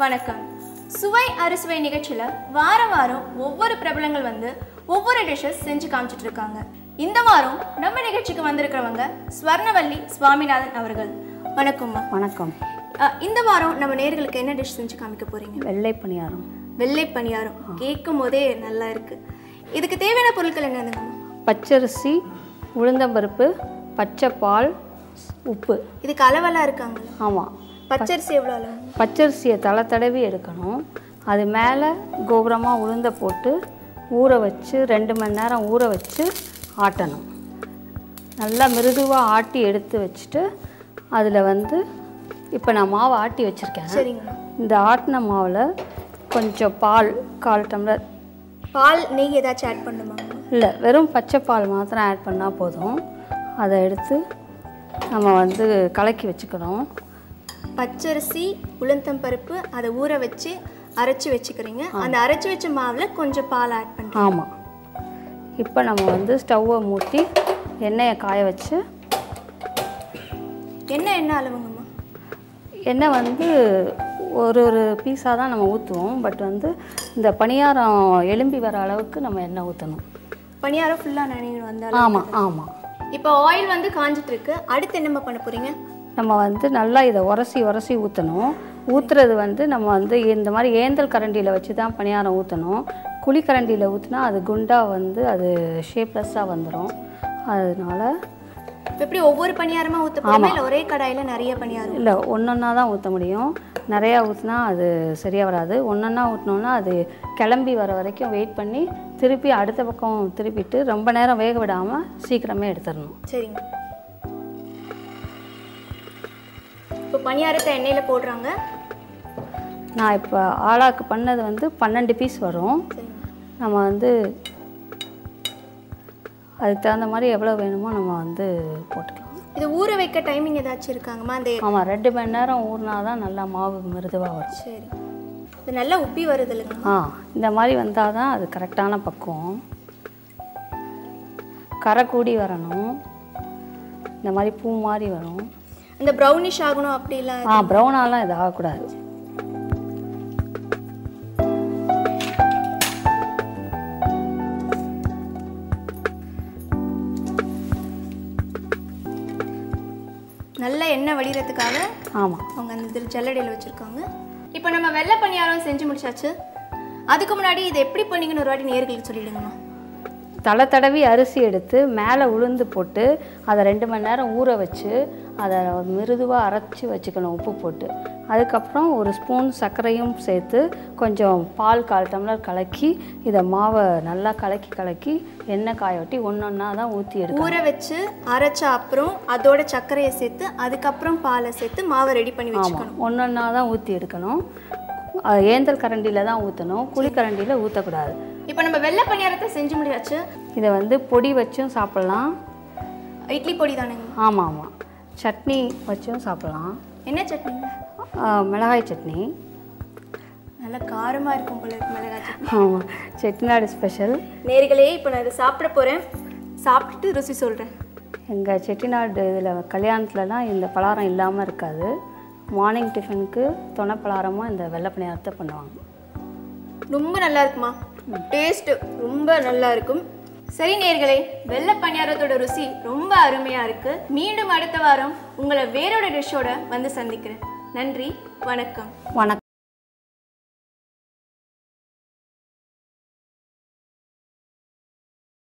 வணக்கம் சுவை அறுசுவை நிகழ்ச்சியில் வாரம் வாரம் ஒவ்வொரு பிரபலங்கள் வந்து ஒவ்வொரு டிஷ்ஷஸ் செஞ்சு காமிச்சிட்டு இருக்காங்க இந்த வாரம் நம்ம நிகழ்ச்சிக்கு வந்திருக்கிறவங்க ஸ்வர்ணவல்லி சுவாமிநாதன் அவர்கள் வணக்கம்மா வணக்கம் அஹ், இந்த வாரம் நம்ம நேர்களுக்கு என்ன டிஷ் செஞ்சு காமிக்க போறீங்க வெள்ளை பணியாரம் வெள்ளை பணியாரம் கேட்கும் போதே நல்லா இருக்கு இதுக்கு தேவையான பொருட்கள் என்னதுங்கம்மா பச்சரிசி உளுந்தம்பருப்பு பச்சை பால் உப்பு இதுக்கு அளவெல்லாம் இருக்காங்களா ஆமாம் பச்சரிசி எவ்வளோ அளவு பச்சரிசியை தலை தடவி எடுக்கணும் அது மேலே கோபுரமாக உளுந்த போட்டு ஊற வச்சு ரெண்டு மணி நேரம் ஊற வச்சு ஆட்டணும் நல்லா மிருதுவாக ஆட்டி எடுத்து வச்சுட்டு அதில் வந்து இப்போ நான் மாவு ஆட்டி வச்சுருக்கேன் சரிங்கம்மா இந்த ஆட்டின மாவில் கொஞ்சம் பால் கால் டம்ளர் பால் நெய் ஏதாச்சும் ஆட் பண்ணுமாங்கம்மா இல்லை வெறும் பச்சை பால் மாத்திரம் ஆட் பண்ணால் போதும் அதை எடுத்து நம்ம வந்து கலக்கி வச்சுக்கணும் பச்சரிசி உளுந்தம் பருப்பு அதை ஊற வச்சு அரைச்சி வச்சுக்கிறீங்க அந்த அரைச்சி வச்ச மாவுல கொஞ்சம் பால் ஆட் பண்ணுறோம் ஆமாம் இப்போ நம்ம வந்து ஸ்டவ்வை மூட்டி எண்ணெயை காய வச்சு என்ன என்ன அளவுங்கம்மா எண்ணெய் வந்து ஒரு ஒரு பீஸாக தான் நம்ம ஊற்றுவோம் பட் வந்து இந்த பணியாரம் எலும்பி வர அளவுக்கு நம்ம எண்ணெய் ஊற்றணும் பணியாரம் ஃபுல்லாக நினைவு வந்தாலும் ஆமாம் ஆமாம் இப்போ ஆயில் வந்து காஞ்சிட்டு இருக்கு அடுத்து என்னம்மா பண்ண போறீங்க நம்ம வந்து நல்லா இதை உரசி உரசி ஊற்றணும் ஊற்றுறது வந்து நம்ம வந்து இந்த மாதிரி ஏந்தல் கரண்டியில் வச்சு தான் பணியாரம் ஊற்றணும் குழி கரண்டியில் ஊற்றினா அது குண்டாக வந்து அது ஷேப்லெஸ்ஸாக வந்துடும் அதனால இப்போ எப்படி ஒவ்வொரு பணியாரமா ஊற்ற போறோமா இல்லை ஒரே கடாயில நிறைய பணியாரம் இல்லை ஒன்றொன்னா தான் ஊற்ற முடியும் நிறையா ஊற்றினா அது சரியாக வராது ஒன்றொன்னா ஊற்றினோன்னா அது கிளம்பி வர வரைக்கும் வெயிட் பண்ணி திருப்பி அடுத்த பக்கம் திருப்பிட்டு ரொம்ப நேரம் வேக விடாமல் சீக்கிரமே எடுத்துடணும் சரிங்க இப்போ பணியாரத்தை எண்ணெயில் போடுறாங்க நான் இப்போ ஆளாக்கு பண்ணது வந்து பன்னெண்டு பீஸ் வரும் சரிங்க நம்ம வந்து அதுக்கு தகுந்த மாதிரி எவ்வளோ வேணுமோ நம்ம வந்து போட்டுக்கலாம் இது ஊற வைக்க டைமிங் ஏதாச்சும் இருக்காங்கம்மா அந்த ஆமாம் ரெண்டு மணி நேரம் ஊறினா தான் நல்லா மாவு மிருதுவாக வரும் சரி இது நல்லா உப்பி வருது இல்லைங்க ஆ இந்த மாதிரி வந்தால் தான் அது கரெக்டான பக்குவம் கரை கூடி வரணும் இந்த மாதிரி பூ மாதிரி வரும் இந்த ப்ரௌனிஷ் ஆகணும் அப்படிலாம் ஆ ப்ரௌனாலாம் இது ஆகக்கூடாது நல்ல எண்ணெய் வடிகிறதுக்காக ஆமாம் அவங்க அந்த இதில் ஜல்லடையில் வச்சுருக்காங்க இப்போ நம்ம வெள்ளை பணியாரம் செஞ்சு முடிச்சாச்சு அதுக்கு முன்னாடி இதை எப்படி பண்ணீங்கன்னு ஒரு வாட்டி நேர்களுக்கு சொல்லிடுங்கம்மா தலை தடவி அரிசி எடுத்து மேலே உளுந்து போட்டு அதை ரெண்டு மணி நேரம் ஊற வச்சு அதை மிருதுவாக அரைச்சி வச்சுக்கணும் உப்பு போட்டு அதுக்கப்புறம் ஒரு ஸ்பூன் சர்க்கரையும் சேர்த்து கொஞ்சம் பால் கால் டம்ளர் கலக்கி இதை மாவை நல்லா கலக்கி கலக்கி எண்ணெய் காய ஒட்டி ஒன்றொன்னா தான் ஊற்றி எடுக்கணும் ஊற வச்சு அரைச்ச அப்புறம் அதோட சர்க்கரையை சேர்த்து அதுக்கப்புறம் பாலை சேர்த்து மாவை ரெடி பண்ணி வச்சுக்கணும் ஆமாம் ஒன்றொன்னா தான் ஊற்றி எடுக்கணும் அது ஏந்தல் கரண்டியில் தான் ஊற்றணும் குழிக்கரண்டியில் ஊற்றக்கூடாது இப்போ நம்ம வெள்ளை பணியாரத்தை செஞ்சு முடியாச்சு இதை வந்து பொடி வச்சும் சாப்பிட்லாம் இட்லி பொடி தானுங்க ஆமாம் ஆமாம் சட்னி வச்சும் சாப்பிட்லாம் என்ன சட்னிங்க ஆ, மிளகாய் சட்னி நல்லா காரமாக இருக்கும் போல இருக்கு மிளகாய் சட்னி ஆமாம் செட்டிநாடு ஸ்பெஷல் நேர்களே இப்போ நான் இதை சாப்பிட போகிறேன் சாப்பிட்டுட்டு ருசி சொல்கிறேன் எங்கள் செட்டிநாடு இதில் கல்யாணத்துலலாம் இந்த பலகாரம் இல்லாமல் இருக்காது மார்னிங் டிஃபனுக்கு தொணை பலகாரமாக இந்த வெள்ளை பணியாரத்தை பண்ணுவாங்க ரொம்ப நல்லா இருக்குமா டேஸ்ட் ரொம்ப நல்லா இருக்கும் சரி நேர்களே வெள்ளை பணியாரத்தோட ருசி ரொம்ப அருமையா இருக்கு மீண்டும் அடுத்த வாரம் உங்களை வேறோட டிஷ்ஷோட வந்து சந்திக்கிறேன் நன்றி வணக்கம் வணக்கம்